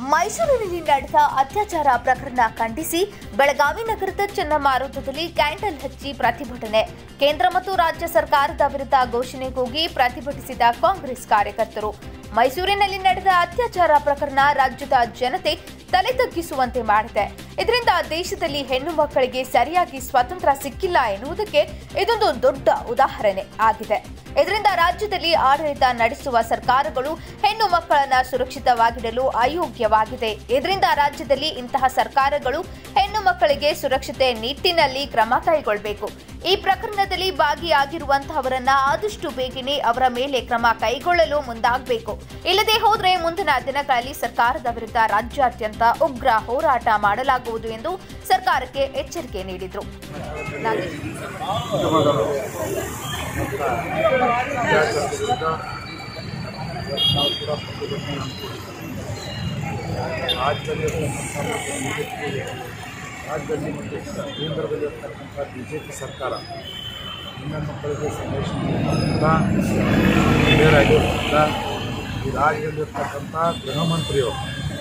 ಮೈಸೂರಿನಲ್ಲಿ ನಡೆದ ಅತ್ಯಾಚಾರ ಪ್ರಕರಣ ಖಂಡಿಸಿ ಬೆಳಗಾವಿ ನಗರದ ಚನ್ನಮಾರುತದಲ್ಲಿ ಕ್ಯಾಂಡಲ್ ಹಚ್ಚಿ ಪ್ರತಿಭಟನೆ ಕೇಂದ್ರ ಮತ್ತು ರಾಜ್ಯ ಸರ್ಕಾರದ ವಿರುದ್ಧ ಘೋಷಣೆ ಕೂಗಿ ಪ್ರತಿಭಟಿಸಿದ ಕಾಂಗ್ರೆಸ್ ಕಾರ್ಯಕರ್ತರು ಮೈಸೂರಿನಲ್ಲಿ ನಡೆದ ಅತ್ಯಾಚಾರ ಪ್ರಕರಣ ರಾಜ್ಯದ ಜನತೆ ತಲೆ ತಗ್ಗಿಸುವಂತೆ ಮಾಡಿದೆ ಇದರಿಂದ ದೇಶದಲ್ಲಿ ಹೆಣ್ಣು ಮಕ್ಕಳಿಗೆ ಸರಿಯಾಗಿ ಸ್ವಾತಂತ್ರ್ಯ ಸಿಕ್ಕಿಲ್ಲ ಎನ್ನುವುದಕ್ಕೆ ಇದೊಂದು ದೊಡ್ಡ ಉದಾಹರಣೆ ಆಗಿದೆ ಇದರಿಂದ ರಾಜ್ಯದಲ್ಲಿ ಆಡಳಿತ ನಡೆಸುವ ಸರ್ಕಾರಗಳು ಹೆಣ್ಣು ಮಕ್ಕಳನ್ನ ಸುರಕ್ಷಿತವಾಗಿಡಲು ಅಯೋಗ್ಯವಾಗಿದೆ ಇದರಿಂದ ರಾಜ್ಯದಲ್ಲಿ ಇಂತಹ ಸರ್ಕಾರಗಳು ಹೆಣ್ಣು ಮಕ್ಕಳಿಗೆ ಸುರಕ್ಷತೆ ನಿಟ್ಟಿನಲ್ಲಿ ಕ್ರಮ ಕೈಗೊಳ್ಳಬೇಕು ಈ ಪ್ರಕರಣದಲ್ಲಿ ಭಾಗಿಯಾಗಿರುವಂತಹವರನ್ನ ಆದಷ್ಟು ಬೇಗನೆ ಅವರ ಮೇಲೆ ಕ್ರಮ ಕೈಗೊಳ್ಳಲು ಮುಂದಾಗಬೇಕು ಇಲ್ಲದೆ ಹೋದ್ರೆ ಮುಂದಿನ ದಿನಗಳಲ್ಲಿ ಸರ್ಕಾರದ ವಿರುದ್ಧ ರಾಜ್ಯಾದ್ಯಂತ ಉಗ್ರ ಹೋರಾಟ ಮಾಡಲಾಗುವುದು ಎಂದು ಸರ್ಕಾರಕ್ಕೆ ಎಚ್ಚರಿಕೆ ನೀಡಿದರು ನಾಗೇಶ್ ಅತ್ಯಾಚಾರದಿಂದ ನಾವು ಕೂಡ ಪ್ರತಿಭಟನೆ ರಾಜ್ಯದಲ್ಲಿರ್ತಕ್ಕಂಥ ಮತ್ತು BJP ರಾಜ್ಯದಲ್ಲಿ ಮತ್ತು ಸ- ಕೇಂದ್ರದಲ್ಲಿರ್ತಕ್ಕಂಥ ಬಿ ಜೆ ಪಿ ಸರ್ಕಾರ ಹೆಣ್ಣು ಮಕ್ಕಳಿಗೆ ಸಂರಕ್ಷಣೆ ಆಗಿರೋದ್ರಿಂದ ಈ ರಾಜ್ಯದಲ್ಲಿರ್ತಕ್ಕಂಥ ಗೃಹ ಮಂತ್ರಿಯವರು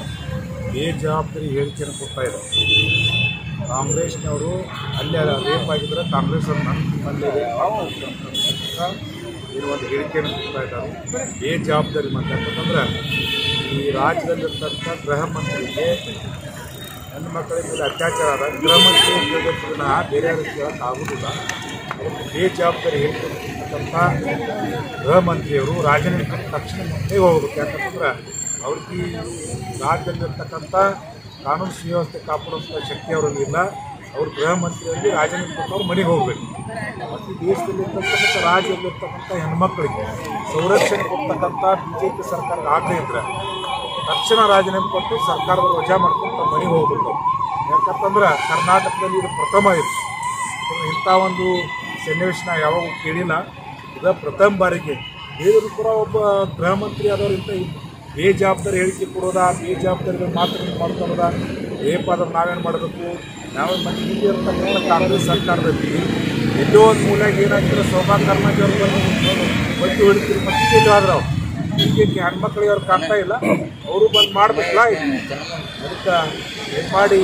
ಬೇಜವಾಬ್ದಾರಿ ಹೇಳಿಕೆಯನ್ನು ಕೊಡ್ತಾ ಇದ್ದಾರೆ ಕಾಂಗ್ರೆಸ್ನವರು ಅಲ್ಲೇ ರೇಪ್ ಆಗಿದ್ರೆ ಕಾಂಗ್ರೆಸ್ ಅವ್ರು ನನ್ನ ನಮ್ಮಲ್ಲಿ ರೇಪ್ ಆಗ್ಬೋದು ಅಂತಕ್ಕಂಥ ಏನು ಒಂದು ಹೇಳಿಕೆಯನ್ನು ಕೊಡ್ತಾ ಇದ್ದಾರೆ ಬೇಜವಾಬ್ದಾರಿ ಮತ್ತು ಯಾಕಂತಂದ್ರೆ ಈ ರಾಜ್ಯದಲ್ಲಿರ್ತಕ್ಕಂಥ ಗೃಹ ಮಂತ್ರಿಗೆ ಹೆಣ್ಣು ಮಕ್ಕಳ ಮೇಲೆ ಅತ್ಯಾಚಾರ ಆದ ಗೃಹ ಮಂತ್ರಿ ಕೇಳಬೇಕನ್ನ ಬೇರೆ ಯಾರು ಕೇಳೋಕ್ಕಾಗೋದಿಲ್ಲ ಅದಕ್ಕೆ ಬೇಜವಾಬ್ದಾರಿ ಹೇಳಿಕೆ ಕೊಡ್ತಕ್ಕಂಥ ಗೃಹ ಮಂತ್ರಿಯವರು ರಾಜೀನಾಮೆ ಕೊಟ್ಟ ತಕ್ಷಣ ಮುಂದೆ ಹೋಗ್ಬೇಕು ಯಾಕಂತಂದ್ರೆ ಅವ್ರಿಗೆ ಈ ರಾಜ್ಯದಲ್ಲಿರ್ತಕ್ಕಂಥ ಕಾನೂನು ಸುವ್ಯವಸ್ಥೆ ಕಾಪಾಡುವಂಥ ಶಕ್ತಿ ಅವರಲ್ಲಿ ಇಲ್ಲ ಅವ್ರು ಗೃಹ ಮಂತ್ರಿಯಲ್ಲಿ ರಾಜೀನಾಮೆ ಕೊಟ್ಟು ಅವ್ರು ಮನೆಗೆ ಹೋಗಬೇಕು ಮತ್ತು ಈ ದೇಶದಲ್ಲಿರ್ತಕ್ಕಂಥ ರಾಜ್ಯದಲ್ಲಿರ್ತಕ್ಕಂಥ ಹೆಣ್ಮಕ್ಳಿಗೆ ಸಂರಕ್ಷಣೆ ಕೊಡ್ತಕ್ಕಂಥ ಬಿ ಜೆ ಪಿ ಸರ್ಕಾರ ಆಗದೇ ಇದ್ರೆ ತಕ್ಷಣ ರಾಜೀನಾಮೆ ಕೊಟ್ಟು ಸರ್ಕಾರದ ವಜಾ ಮಾಡ್ಕೊಂಡು ತಮ್ಮ ಮನೆಗೆ ಹೋಗ್ಬೇಕು ಯಾಕಂತಂದ್ರೆ ಕರ್ನಾಟಕದಲ್ಲಿ ಇದು ಪ್ರಥಮ ಇದು ಇಂಥ ಒಂದು ಸನ್ನಿವೇಶನ ಯಾವಾಗೂ ಕೇಳಿಲ್ಲ ಇದು ಪ್ರಥಮ ಬಾರಿಗೆ ಬೇರೆಯವರು ಕೂಡ ಒಬ್ಬ ಗೃಹ ಮಂತ್ರಿ ಆದವರಿಂದ ಬೇಜವಾಬ್ದಾರಿ ಹೇಳಿಕೆ ಕೊಡೋದ ಬೇಜವಾಬ್ದಾರಿ ಮಾತುಗಳನ್ನು ಮಾಡ್ಕೊಳ್ಳೋದ ರೇಪ್ ಆದ್ರೆ ನಾವೇನು ಮಾಡಬೇಕು ನಾವು ಮತ್ತೆ ಇಲ್ಲಿ ಇರ್ತಕ್ಕಂಥ ಕಾಂಗ್ರೆಸ್ ಸರ್ಕಾರದಲ್ಲಿ ಎಲ್ಲೋ ಒಂದು ಮೂಲೆಗೆ ಏನಾಗ್ತಾರೆ ಶೋಭಾ ಕರ್ನಾಟಕ ಅವ್ರು ಬಂದು ಬತ್ತಿ ಹೊಡಿತೀರಿ ಮತ್ತೆ ಎಲ್ಲಿ ಆದ್ರೆ ಅವ್ರು ಹೀಗೆ ಹೆಣ್ಮಕ್ಳಿಗೆ ಅವ್ರು ಕಾಣ್ತಾ ಇಲ್ಲ ಅವರು ಬಂದು ಮಾಡ್ಬೇಕಲ್ಲ ಅದಕ್ಕೆ ಏನು ಮಾಡಿ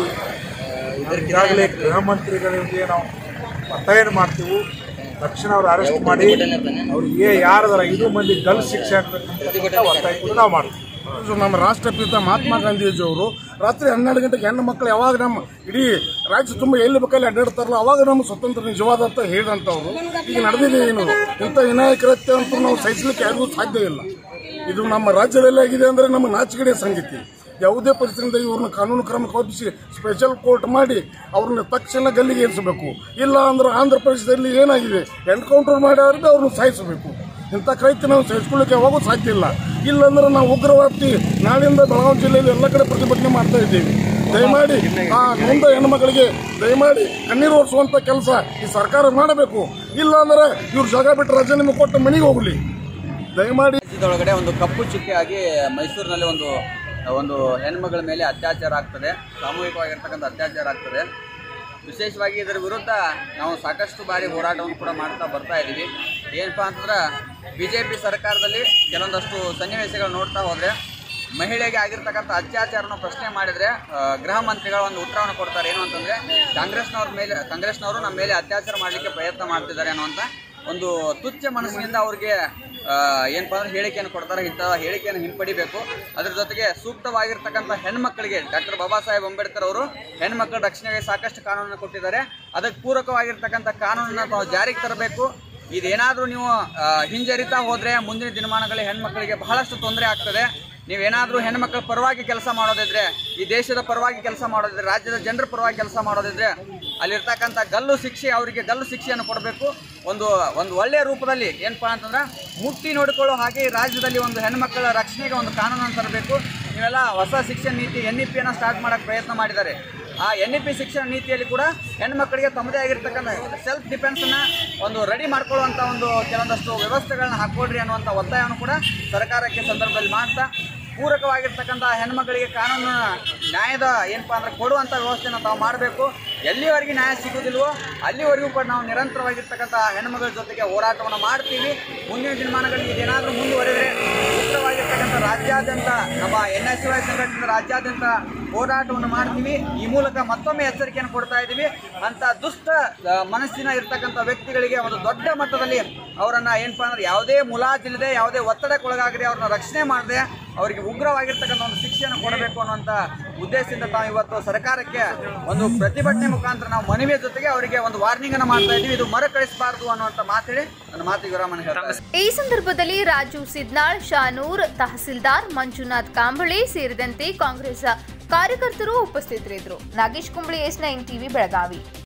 ಈಗಾಗಲೇ ಗೃಹ ಮಂತ್ರಿಗಳಿಗೆ ನಾವು ಒತ್ತಾಯನ ಮಾಡ್ತೀವಿ ತಕ್ಷಣ ಅವ್ರು ಅರೆಸ್ಟ್ ಮಾಡಿ ಅವ್ರಿಗೆ ಯಾರದಾರ ಐದು ಮಂದಿ ಗಲ್ ಶಿಕ್ಷೆ ಆಗ್ಬೇಕಂತ ಒತ್ತಾಯ ಕೂಡ ನಾವು ಮಾಡ್ತೀವಿ ಇದು ನಮ್ಮ ರಾಷ್ಟ್ರಪಿತ ಮಹಾತ್ಮ ಗಾಂಧೀಜಿಯವರು ರಾತ್ರಿ ಹನ್ನೆರಡು ಗಂಟೆಗೆ ಹೆಣ್ಣು ಮಕ್ಕಳು ಯಾವಾಗ ನಮ್ಮ ಇಡೀ ರಾಜ್ಯ ತುಂಬ ಎಲ್ಲಿ ಬೇಕಲ್ಲಿ ಅಡ್ಡಾಡ್ತಾರಲ್ಲ ಅವಾಗ ನಮ್ಮ ಸ್ವತಂತ್ರ ನಿಜವಾದ ಅಂತ ಹೇಳಿದಂಥವ್ರು ಈಗ ನಡೆದಿದೆ ಏನು ಇಂಥ ವಿನಾಯಕ ಕೃತ್ಯ ಅಂತೂ ನಾವು ಸಹಿಸಲಿಕ್ಕೆ ಯಾರಿಗೂ ಸಾಧ್ಯ ಇಲ್ಲ ಇದು ನಮ್ಮ ರಾಜ್ಯದಲ್ಲಿ ಆಗಿದೆ ಅಂದರೆ ನಮ್ಮ ನಾಚಿಕೆಯ ಸಂಗತಿ ಯಾವುದೇ ಪರಿಸ್ಥಿತಿಯಿಂದ ಇವ್ರನ್ನ ಕಾನೂನು ಕ್ರಮ ಕಲ್ಪಿಸಿ ಸ್ಪೆಷಲ್ ಕೋರ್ಟ್ ಮಾಡಿ ಅವ್ರನ್ನ ತಕ್ಷಣ ಗಲ್ಲಿಗೆ ಏರಿಸಬೇಕು ಇಲ್ಲ ಅಂದ್ರೆ ಆಂಧ್ರ ಪ್ರದೇಶದಲ್ಲಿ ಏನಾಗಿದೆ ಎನ್ಕೌಂಟರ್ ಮಾಡಿ ಅವ್ರಿಗೆ ಅವ್ರನ್ನ ಸಾಯಿಸಬೇಕು ಇಂಥ ಕೃತ್ಯ ನಾವು ಸಹಿಸ್ಕೊಳ್ಳಿಕ್ಕೆ ಯಾವಾಗೂ ಸಾಧ್ಯ ಇಲ್ಲ ಇಲ್ಲಾಂದ್ರೆ ನಾವು ಉಗ್ರವಾದಿ ನಾಳೆಯಿಂದ ಬೆಳಗಾವಿ ಜಿಲ್ಲೆಯಲ್ಲಿ ಎಲ್ಲ ಕಡೆ ಪ್ರತಿಭಟನೆ ಮಾಡ್ತಾ ಇದ್ದೀವಿ ದಯಮಾಡಿ ಆ ನೊಂದ ಹೆಣ್ಮಕ್ಳಿಗೆ ದಯಮಾಡಿ ಕಣ್ಣೀರು ಒರೆಸುವಂತ ಕೆಲಸ ಈ ಸರ್ಕಾರ ಮಾಡಬೇಕು ಇಲ್ಲ ಅಂದ್ರೆ ಇವ್ರು ಜಾಗ ಬಿಟ್ಟು ರಾಜೀನಾಮೆ ಕೊಟ್ಟು ಮನೆಗೆ ಹೋಗ್ಲಿ ದಯಮಾಡಿ ರಾಜ್ಯದೊಳಗಡೆ ಒಂದು ಕಪ್ಪು ಚುಕ್ಕೆಯಾಗಿ ಮೈಸೂರಿನಲ್ಲಿ ಒಂದು ಒಂದು ಹೆಣ್ಮಗಳ ಮೇಲೆ ಅತ್ಯಾಚಾರ ಆಗ್ತದೆ ಸಾಮೂಹಿಕವಾಗಿರ್ತಕ್ಕಂಥ ಅತ್ಯಾಚಾರ ಆಗ್ತದೆ ವಿಶೇಷವಾಗಿ ಇದರ ವಿರುದ್ಧ ನಾವು ಸಾಕಷ್ಟು ಬಾರಿ ಹೋರಾಟವನ್ನು ಕೂಡ ಮಾಡ್ತಾ ಬರ್ತಾ ಇದ್ದೀವಿ ಏನಪ್ಪಾ ಅಂತಂದ್ರೆ ಬಿ ಜೆ ಪಿ ಸರ್ಕಾರದಲ್ಲಿ ಕೆಲವೊಂದಷ್ಟು ಸನ್ನಿವೇಶಗಳು ನೋಡ್ತಾ ಹೋದರೆ ಮಹಿಳೆಗೆ ಆಗಿರ್ತಕ್ಕಂಥ ಅತ್ಯಾಚಾರನ ಪ್ರಶ್ನೆ ಮಾಡಿದರೆ ಆ, ಗೃಹ ಮಂತ್ರಿಗಳು ಒಂದು ಉತ್ತರವನ್ನು ಕೊಡ್ತಾರೆ ಏನು ಅಂತಂದರೆ ಕಾಂಗ್ರೆಸ್ನವ್ರ ಮೇಲೆ ಕಾಂಗ್ರೆಸ್ನವರು ನಮ್ಮ ಮೇಲೆ ಅತ್ಯಾಚಾರ ಮಾಡಲಿಕ್ಕೆ ಪ್ರಯತ್ನ ಮಾಡ್ತಿದ್ದಾರೆ ಅನ್ನುವಂಥ ಒಂದು ತುಚ್ಛ ಮನಸ್ಸಿನಿಂದ ಅವ್ರಿಗೆ ಆ, ಏನಪ್ಪಾ ಅಂದ್ರೆ ಹೇಳಿಕೆಯನ್ನು ಕೊಡ್ತಾರೆ ಇಂಥ ಹೇಳಿಕೆಯನ್ನು ಹಿಂಪಡಿಬೇಕು ಅದ್ರ ಜೊತೆಗೆ ಸೂಕ್ತವಾಗಿರ್ತಕ್ಕಂಥ ಹೆಣ್ಮಕ್ಳಿಗೆ ಡಾಕ್ಟರ್ ಬಾಬಾ ಸಾಹೇಬ್ ಅಂಬೇಡ್ಕರ್ ಅವರು ಹೆಣ್ಮಕ್ಳ ರಕ್ಷಣೆಗೆ ಸಾಕಷ್ಟು ಕಾನೂನನ್ನು ಕೊಟ್ಟಿದ್ದಾರೆ ಅದಕ್ಕೆ ಪೂರಕವಾಗಿರ್ತಕ್ಕಂಥ ಕಾನೂನನ್ನು ನಾವು ಜಾರಿಗೆ ತರಬೇಕು ಇದೇನಾದರೂ ನೀವು ಆ, ಹಿಂಜರಿತಾ ಹೋದರೆ ಮುಂದಿನ ದಿನಮಾನಗಳಲ್ಲಿ ಹೆಣ್ಮಕ್ಳಿಗೆ ಬಹಳಷ್ಟು ತೊಂದರೆ ಆಗ್ತದೆ ನೀವೇನಾದರೂ ಹೆಣ್ಮಕ್ಳ ಪರವಾಗಿ ಕೆಲಸ ಮಾಡೋದಿದ್ರೆ ಈ ದೇಶದ ಪರವಾಗಿ ಕೆಲಸ ಮಾಡೋದಿದ್ರೆ ರಾಜ್ಯದ ಜನರ ಪರವಾಗಿ ಕೆಲಸ ಮಾಡೋದಿದ್ರೆ ಅಲ್ಲಿರ್ತಕ್ಕಂಥ ಗಲ್ಲು ಶಿಕ್ಷೆ ಅವರಿಗೆ ಗಲ್ಲು ಶಿಕ್ಷೆಯನ್ನು ಕೊಡಬೇಕು ಒಂದು ಒಂದು ಒಳ್ಳೆಯ ರೂಪದಲ್ಲಿ ಏನಪ್ಪಾ ಅಂತಂದ್ರೆ ಮುಟ್ಟಿ ನೋಡಿಕೊಳ್ಳೋ ಹಾಗೆ ಈ ರಾಜ್ಯದಲ್ಲಿ ಒಂದು ಹೆಣ್ಮಕ್ಕಳ ರಕ್ಷಣೆಗೆ ಒಂದು ಕಾನೂನನ್ನು ತರಬೇಕು ನೀವೆಲ್ಲ ಹೊಸ ಶಿಕ್ಷಣ ನೀತಿ ಎನ್ ಇ ಪಿಯನ್ನು ಸ್ಟಾರ್ಟ್ ಮಾಡೋಕ್ಕೆ ಪ್ರಯತ್ನ ಮಾಡಿದ್ದಾರೆ ಆ ಎನ್ ಇ ಪಿ ಶಿಕ್ಷಣ ನೀತಿಯಲ್ಲಿ ಕೂಡ ಹೆಣ್ಮಕ್ಳಿಗೆ ತಮ್ಮದೇ ಆಗಿರ್ತಕ್ಕಂಥ ಸೆಲ್ಫ್ ಡಿಫೆನ್ಸನ್ನು ಒಂದು ರೆಡಿ ಮಾಡ್ಕೊಳ್ಳುವಂಥ ಒಂದು ಕೆಲವೊಂದಷ್ಟು ವ್ಯವಸ್ಥೆಗಳನ್ನ ಹಾಕ್ಕೊಡ್ರಿ ಅನ್ನುವಂಥ ಒತ್ತಾಯವನ್ನು ಕೂಡ ಸರ್ಕಾರಕ್ಕೆ ಸಂದರ್ಭದಲ್ಲಿ ಮಾಡ್ತಾ ಪೂರಕವಾಗಿರ್ತಕ್ಕಂಥ ಹೆಣ್ಮಕ್ಳಿಗೆ ಕಾನೂನು ನ್ಯಾಯದ ಏನಪ್ಪಾ ಅಂದ್ರೆ ಕೊಡುವಂಥ ವ್ಯವಸ್ಥೆನ ತಾವು ಮಾಡಬೇಕು ಎಲ್ಲಿವರೆಗೆ ನ್ಯಾಯ ಸಿಗೋದಿಲ್ವೋ ಅಲ್ಲಿವರೆಗೂ ಕೂಡ ನಾವು ನಿರಂತರವಾಗಿರ್ತಕ್ಕಂಥ ಹೆಣ್ಮಗಳ ಜೊತೆಗೆ ಹೋರಾಟವನ್ನು ಮಾಡ್ತೀವಿ ಮುಂದಿನ ದಿನಮಾನಗಳಲ್ಲಿ ಇದೇನಾದರೂ ಮುಂದುವರೆದರೆ ಉಗ್ರವಾಗಿರ್ತಕ್ಕಂಥ ಹೋರಾಟವನ್ನು ರಾಜ್ಯಾದ್ಯಂತ ನಮ್ಮ ಎನ್ ಎಸ್ ವೈ ಸಂಘಟನೆ ರಾಜ್ಯಾದ್ಯಂತ ಹೋರಾಟವನ್ನು ಮಾಡ್ತೀವಿ ಈ ಮೂಲಕ ಮತ್ತೊಮ್ಮೆ ಎಚ್ಚರಿಕೆಯನ್ನು ಕೊಡ್ತಾ ಇದ್ದೀವಿ ಅಂತ ದುಷ್ಟ ಆ, ಮನಸ್ಸಿನ ಇರ್ತಕ್ಕಂಥ ವ್ಯಕ್ತಿಗಳಿಗೆ ಒಂದು ದೊಡ್ಡ ಮಟ್ಟದಲ್ಲಿ ಅವರನ್ನ ಏನಪ್ಪಾ ಅಂದ್ರೆ ಯಾವುದೇ ಮುಲಾಜಿಲ್ಲದೆ ಯಾವುದೇ ಒತ್ತಡಕ್ಕೊಳಗಾಗದೆ ಅವ್ರನ್ನ ರಕ್ಷಣೆ ಮಾಡದೆ ಅವರಿಗೆ ಉಗ್ರವಾಗಿರ್ತಕ್ಕಂಥ ಒಂದು ಶಿಕ್ಷೆಯನ್ನು ಕೊಡಬೇಕು ಅನ್ನುವಂಥ ಉದ್ದೇಶದಿಂದ ತಾವು ಇವತ್ತು ಸರ್ಕಾರಕ್ಕೆ ಒಂದು ಪ್ರತಿಭಟನೆ ಮುಖಾಂತರ ನಾವು ಮನವಿಯ ಜೊತೆಗೆ ಅವರಿಗೆ ಒಂದು ವಾರ್ನಿಂಗ್ ಅನ್ನು ಮಾಡ್ತಾ ಇದ್ದೀವಿ ಇದು ಮರುಕಳಿಸಬಾರದು ಅನ್ನುವಂಥ ಮಾತೇಳಿ ನನ್ನ ಮಾತಿಗೆ ವಿರಾಮನ ಹೇಳ್ತಾ ಇದ್ದೀನಿ. ಈ ಸಂದರ್ಭದಲ್ಲಿ ರಾಜು ಸಿದ್ನಾಳ್ ಶಾನೂರ್ ತಹಸೀಲ್ದಾರ್ ಮಂಜುನಾಥ್ ಕಾಂಬಳೆ ಸೇರಿದಂತೆ ಕಾಂಗ್ರೆಸ್ ಕಾರ್ಯಕರ್ತರು ಉಪಸ್ಥಿತರಿದ್ದರು Nagesh Kumbali S nine TV Belagavi